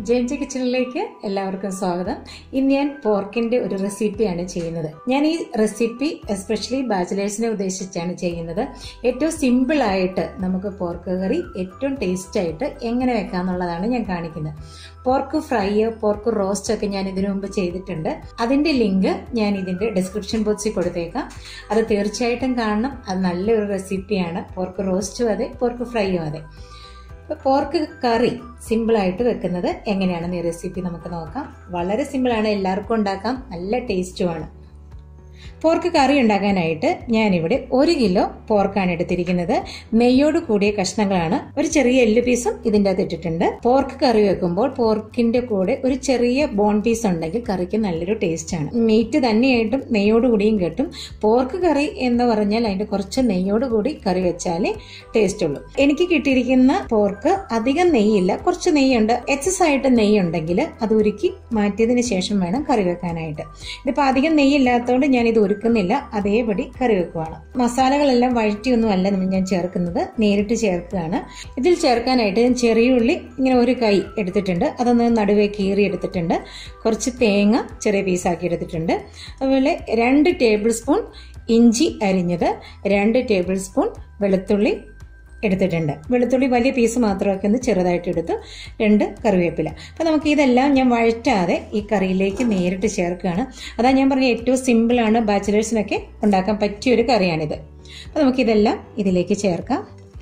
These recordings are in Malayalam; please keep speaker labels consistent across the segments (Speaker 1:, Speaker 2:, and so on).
Speaker 1: ജെയിംജി കിച്ചണിലേക്ക് എല്ലാവർക്കും സ്വാഗതം ഇന്ന് ഞാൻ പോർക്കിന്റെ ഒരു റെസിപ്പിയാണ് ചെയ്യുന്നത് ഞാൻ ഈ റെസിപ്പി എസ്പെഷ്യലി ബാച്ചിലേഴ്സിനെ ഉദ്ദേശിച്ചാണ് ചെയ്യുന്നത് ഏറ്റവും സിമ്പിൾ ആയിട്ട് നമുക്ക് പോർക്ക് കറി ഏറ്റവും ടേസ്റ്റ് ആയിട്ട് എങ്ങനെ വെക്കാന്നുള്ളതാണ് ഞാൻ കാണിക്കുന്നത് പോർക്ക് ഫ്രൈ പോർക്ക് റോസ്റ്റ് ഒക്കെ ഞാൻ ഇതിനു മുമ്പ് ചെയ്തിട്ടുണ്ട് അതിന്റെ ലിങ്ക് ഞാൻ ഇതിന്റെ ഡിസ്ക്രിപ്ഷൻ ബോക്സിൽ കൊടുത്തേക്കാം അത് തീർച്ചയായിട്ടും കാണണം അത് നല്ലൊരു റെസിപ്പിയാണ് പോർക്ക് റോസ്റ്റും അതെ പോർക്ക് ഫ്രൈയും അതെ പോർക്ക് കറി സിമ്പിളായിട്ട് വെക്കുന്നത് എങ്ങനെയാണെന്ന് ഈ റെസിപ്പി നമുക്ക് നോക്കാം വളരെ സിമ്പിളാണ് എല്ലാവർക്കും ഉണ്ടാക്കാം നല്ല ടേസ്റ്റുമാണ് പോർക്ക് കറി ഉണ്ടാക്കാനായിട്ട് ഞാനിവിടെ ഒരു കിലോ പോർക്കാണ് എടുത്തിരിക്കുന്നത് നെയ്യോട് കൂടിയ കഷ്ണങ്ങളാണ് ഒരു ചെറിയ എല്ല് പീസും ഇതിൻ്റെ അകത്ത് ഇട്ടിട്ടുണ്ട് പോർക്ക് കറി വെക്കുമ്പോൾ പോർക്കിന്റെ കൂടെ ഒരു ചെറിയ ബോൺ പീസ് ഉണ്ടെങ്കിൽ കറിക്ക് നല്ലൊരു ടേസ്റ്റ് ആണ് മീറ്റ് തന്നെയായിട്ടും നെയ്യോട് കൂടിയും കിട്ടും പോർക്ക് കറി എന്ന് പറഞ്ഞാൽ അതിന്റെ കുറച്ച് നെയ്യോട് കൂടി കറി വെച്ചാലേ ടേസ്റ്റ് ഉള്ളൂ എനിക്ക് കിട്ടിയിരിക്കുന്ന പോർക്ക് അധികം നെയ്യില്ല കുറച്ച് നെയ്യുണ്ട് എക്സസ് ആയിട്ട് നെയ്യ് ഉണ്ടെങ്കിൽ അത് ഉരുക്കി മാറ്റിയതിന് ശേഷം വേണം കറി വെക്കാനായിട്ട് ഇതിപ്പോ അധികം നെയ്യില്ലാത്തതുകൊണ്ട് ഞാൻ ഇത് ഒരുക്കുന്നില്ല അതേപടി കറി വെക്കുവാണ് മസാലകളെല്ലാം വഴറ്റിയൊന്നും അല്ല നമ്മൾ ഞാൻ ചേർക്കുന്നത് നേരിട്ട് ചേർക്കുകയാണ് ഇതിൽ ചേർക്കാനായിട്ട് ഞാൻ ചെറിയ ഉള്ളി ഇങ്ങനെ ഒരു കൈ എടുത്തിട്ടുണ്ട് അതൊന്ന് നടുവേ കീറി എടുത്തിട്ടുണ്ട് കുറച്ച് തേങ്ങ ചെറിയ പീസാക്കി എടുത്തിട്ടുണ്ട് അതുപോലെ രണ്ട് ടേബിൾ സ്പൂൺ ഇഞ്ചി അരിഞ്ഞത് രണ്ട് ടേബിൾ സ്പൂൺ വെളുത്തുള്ളി എടുത്തിട്ടുണ്ട് വെളുത്തുള്ളി വലിയ പീസ് മാത്രമൊക്കെ ഒന്ന് ചെറുതായിട്ട് എടുത്ത് രണ്ട് കറിവേപ്പില അപ്പം നമുക്ക് ഇതെല്ലാം ഞാൻ വഴറ്റാതെ ഈ കറിയിലേക്ക് നേരിട്ട് ചേർക്കുകയാണ് അതാ ഞാൻ പറഞ്ഞ ഏറ്റവും സിമ്പിളാണ് ബാച്ചിലേഴ്സിനൊക്കെ ഉണ്ടാക്കാൻ പറ്റിയ ഒരു കറിയാണിത് അപ്പം നമുക്കിതെല്ലാം ഇതിലേക്ക് ചേർക്കാം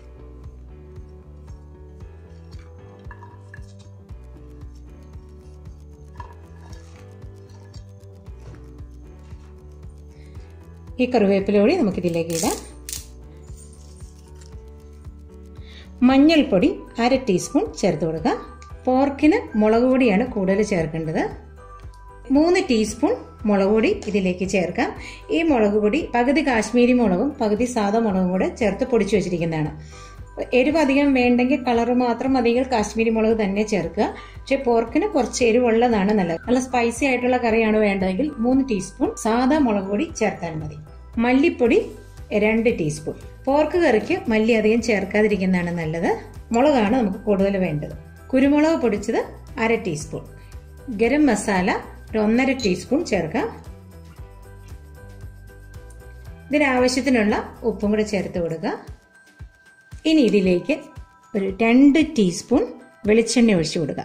Speaker 1: ഈ കറിവേപ്പില കൂടി നമുക്കിതിലേക്ക് ഇടാം മഞ്ഞൾപ്പൊടി അര ടീസ്പൂൺ ചേർത്ത് കൊടുക്കുക പോർക്കിന് മുളക് പൊടിയാണ് കൂടുതൽ ചേർക്കേണ്ടത് മൂന്ന് ടീസ്പൂൺ മുളക് പൊടി ഇതിലേക്ക് ചേർക്കാം ഈ മുളക് പൊടി പകുതി കാശ്മീരി മുളകും പകുതി സാധാ മുളകും കൂടെ ചേർത്ത് പൊടിച്ചു വെച്ചിരിക്കുന്നതാണ് എരിവ് അധികം വേണ്ടെങ്കിൽ കളർ മാത്രം മതിയെങ്കിൽ കാശ്മീരി മുളക് തന്നെ ചേർക്കുക പക്ഷെ പോർക്കിന് കുറച്ച് എരിവുള്ളതാണ് നല്ലത് നല്ല സ്പൈസി ആയിട്ടുള്ള കറിയാണ് വേണ്ടതെങ്കിൽ മൂന്ന് ടീസ്പൂൺ സാധാ മുളക് പൊടി ചേർത്താൽ മതി മല്ലിപ്പൊടി രണ്ട് ടീസ്പൂൺ പോർക്ക് കറിക്ക് മല്ലി അധികം ചേർക്കാതിരിക്കുന്നതാണ് നല്ലത് മുളകാണ് നമുക്ക് കൂടുതൽ വേണ്ടത് കുരുമുളക് പൊടിച്ചത് അര ടീസ്പൂൺ ഗരം മസാല ഒരു ഒന്നര ടീസ്പൂൺ ചേർക്കാം ഇതിനാവശ്യത്തിനുള്ള ഉപ്പും കൂടെ ചേർത്ത് കൊടുക്കുക ഇനി ഇതിലേക്ക് ഒരു രണ്ട് ടീസ്പൂൺ വെളിച്ചെണ്ണ ഒഴിച്ചു കൊടുക്കുക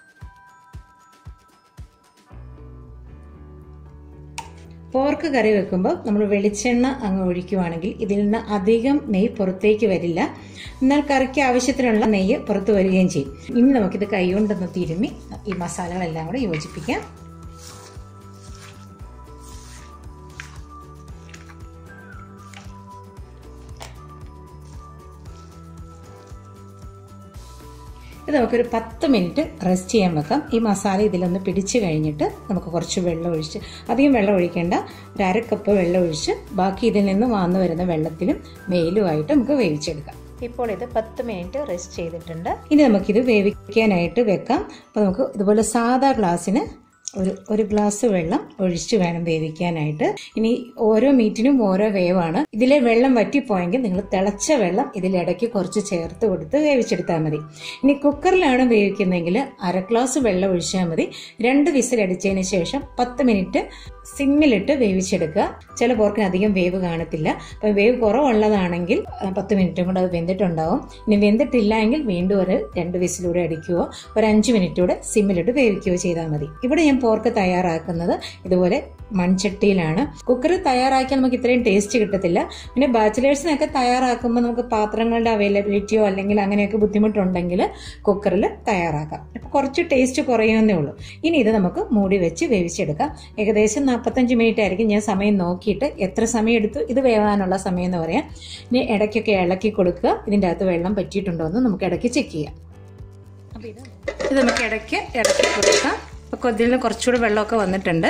Speaker 1: പോർക്ക് കറി വെക്കുമ്പോൾ നമ്മൾ വെളിച്ചെണ്ണ അങ്ങ് ഒഴിക്കുവാണെങ്കിൽ ഇതിൽ നിന്ന് അധികം നെയ്യ് പുറത്തേക്ക് വരില്ല എന്നാൽ കറിക്ക് ആവശ്യത്തിനുള്ള നെയ്യ് പുറത്തു വരികയും ചെയ്യും ഇനി നമുക്കിത് കൈകൊണ്ടൊന്ന് തിരുമ്മി ഈ മസാലകളെല്ലാം കൂടെ യോജിപ്പിക്കാം ഇത് നമുക്കൊരു പത്ത് മിനിറ്റ് റെസ്റ്റ് ചെയ്യാൻ വെക്കാം ഈ മസാല ഇതിലൊന്ന് പിടിച്ചു കഴിഞ്ഞിട്ട് നമുക്ക് കുറച്ച് വെള്ളം ഒഴിച്ച് അധികം വെള്ളം ഒഴിക്കേണ്ട ഒരു അര കപ്പ് വെള്ളം ഒഴിച്ച് ബാക്കി ഇതിൽ നിന്ന് വന്നു വരുന്ന വെള്ളത്തിലും മേലുമായിട്ട് നമുക്ക് വേവിച്ചെടുക്കാം ഇപ്പോൾ ഇത് പത്ത് മിനിറ്റ് റെസ്റ്റ് ചെയ്തിട്ടുണ്ട് ഇനി നമുക്കിത് വേവിക്കാനായിട്ട് വെക്കാം അപ്പോൾ നമുക്ക് ഇതുപോലെ സാധാ ഗ്ലാസ്സിന് ഒരു ഒരു ഗ്ലാസ് വെള്ളം ഒഴിച്ച് വേണം വേവിക്കാനായിട്ട് ഇനി ഓരോ മീറ്റിനും ഓരോ വേവാണ് ഇതിലെ വെള്ളം വറ്റിപ്പോയെങ്കിൽ നിങ്ങൾ തിളച്ച വെള്ളം ഇതിലിടയ്ക്ക് കുറച്ച് ചേർത്ത് കൊടുത്ത് വേവിച്ചെടുത്താൽ മതി ഇനി കുക്കറിലാണ് വേവിക്കുന്നതെങ്കിൽ അര ഗ്ലാസ് വെള്ളം ഒഴിച്ചാൽ മതി രണ്ട് വിസിലടിച്ചതിന് ശേഷം പത്ത് മിനിറ്റ് സിമ്മിലിട്ട് വേവിച്ചെടുക്കുക ചില പോർക്കിന് അധികം വേവ് കാണത്തില്ല അപ്പം വേവ് കുറവുള്ളതാണെങ്കിൽ പത്ത് മിനിറ്റും കൂടെ അത് വെന്തിട്ടുണ്ടാവും ഇനി വെന്തിട്ടില്ല എങ്കിൽ വീണ്ടും ഒരു രണ്ട് വിസിലൂടെ അടിക്കുകയോ ഒരു അഞ്ച് മിനിറ്റൂടെ സിമ്മിലിട്ട് വേവിക്കുകയോ ചെയ്താൽ മതി ഇവിടെ ഞാൻ പോർക്ക് തയ്യാറാക്കുന്നത് ഇതുപോലെ മൺചട്ടിയിലാണ് കുക്കർ തയ്യാറാക്കിയാൽ നമുക്ക് ഇത്രയും ടേസ്റ്റ് കിട്ടത്തില്ല പിന്നെ ബാച്ചിലേഴ്സിനൊക്കെ തയ്യാറാക്കുമ്പോൾ നമുക്ക് പാത്രങ്ങളുടെ അവൈലബിലിറ്റിയോ അല്ലെങ്കിൽ അങ്ങനെയൊക്കെ ബുദ്ധിമുട്ടുണ്ടെങ്കിൽ കുക്കറിൽ തയ്യാറാക്കാം അപ്പോൾ കുറച്ച് ടേസ്റ്റ് കുറയുമെന്നേ ഉള്ളൂ ഇനി ഇത് നമുക്ക് മൂടി വെച്ച് വേവിച്ചെടുക്കാം ഏകദേശം നാൽപ്പത്തഞ്ച് മിനിറ്റ് ആയിരിക്കും ഞാൻ സമയം നോക്കിയിട്ട് എത്ര സമയം എടുത്തു ഇത് വേവാനുള്ള സമയം എന്ന് പറയാം ഇനി ഇടയ്ക്കൊക്കെ ഇളക്കി കൊടുക്കുക ഇതിൻ്റെ അകത്ത് വെള്ളം പറ്റിയിട്ടുണ്ടോ എന്ന് നമുക്ക് ഇടയ്ക്ക് ചെക്ക് ചെയ്യാം അപ്പോൾ ഇത് ഇത് നമുക്ക് ഇടയ്ക്ക് ഇടയ്ക്ക് കൊടുക്കാം ഇപ്പോൾ കൊതിൽ കുറച്ചുകൂടി വെള്ളമൊക്കെ വന്നിട്ടുണ്ട്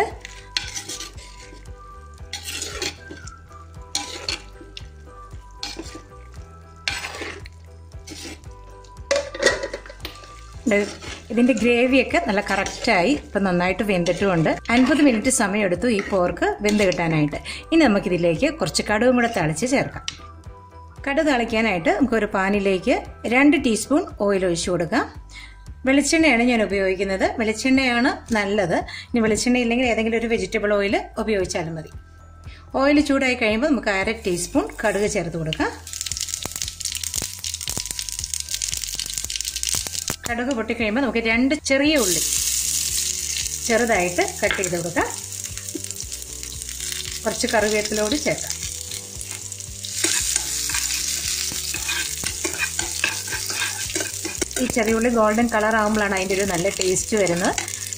Speaker 1: ഇതിന്റെ ഗ്രേവിയൊക്കെ നല്ല കറക്റ്റായി ഇപ്പം നന്നായിട്ട് വെന്തിട്ടുമുണ്ട് അൻപത് മിനിറ്റ് സമയം എടുത്തു ഈ പോർക്ക് വെന്ത് കിട്ടാനായിട്ട് ഇനി നമുക്കിതിലേക്ക് കുറച്ച് കടുകും കൂടെ തളിച്ച് ചേർക്കാം കടുക് തളിക്കാനായിട്ട് നമുക്കൊരു പാനിലേക്ക് രണ്ട് ടീസ്പൂൺ ഓയിൽ ഒഴിച്ചു കൊടുക്കാം വെളിച്ചെണ്ണയാണ് ഞാൻ ഉപയോഗിക്കുന്നത് വെളിച്ചെണ്ണയാണ് നല്ലത് ഇനി വെളിച്ചെണ്ണ ഇല്ലെങ്കിൽ ഏതെങ്കിലും ഒരു വെജിറ്റബിൾ ഓയിൽ ഉപയോഗിച്ചാലും മതി ഓയിൽ ചൂടായി കഴിയുമ്പോൾ നമുക്ക് അര ടീസ്പൂൺ കടുക് ചേർത്ത് കൊടുക്കാം കടുക് പൊട്ടിക്കഴിയുമ്പോൾ നമുക്ക് രണ്ട് ചെറിയ ഉള്ളി ചെറുതായിട്ട് കട്ട് ചെയ്ത് കൊടുക്കാം കുറച്ച് കറിവേപ്പിലോട് ചേർക്കാം ഈ ചെറിയ ഉള്ളി ഗോൾഡൻ കളർ ആകുമ്പോഴാണ് അതിൻ്റെ ഒരു നല്ല ടേസ്റ്റ് വരുന്നത്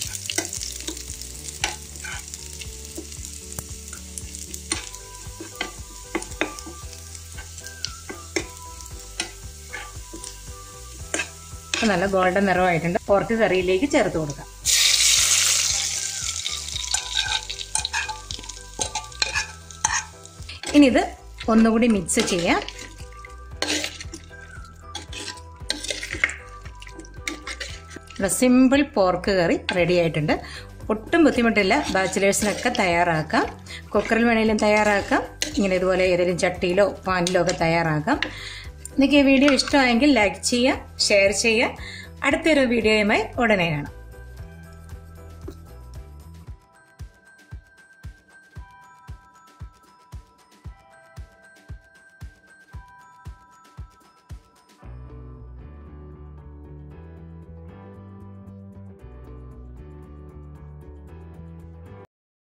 Speaker 1: നല്ല ഗോൾഡൻ നിറമായിട്ടുണ്ട് പോർക്ക് കറിയിലേക്ക് ചേർത്ത് കൊടുക്കാം ഇനി ഇത് ഒന്നുകൂടി മിക്സ് ചെയ്യാം സിമ്പിൾ പോർക്ക് കറി റെഡി ആയിട്ടുണ്ട് ഒട്ടും ബുദ്ധിമുട്ടില്ല ബാച്ചിലേഴ്സിനൊക്കെ തയ്യാറാക്കാം കുക്കറിൽ വേണമെങ്കിലും തയ്യാറാക്കാം ഇങ്ങനെ ഇതുപോലെ ഏതെങ്കിലും ചട്ടിയിലോ പാനിലോ ഒക്കെ തയ്യാറാക്കാം നിങ്ങൾക്ക് ഈ വീഡിയോ ഇഷ്ടമായെങ്കിൽ ലൈക്ക് ചെയ്യുക ഷെയർ ചെയ്യുക അടുത്തൊരു വീഡിയോയുമായി ഉടനെ കാണാം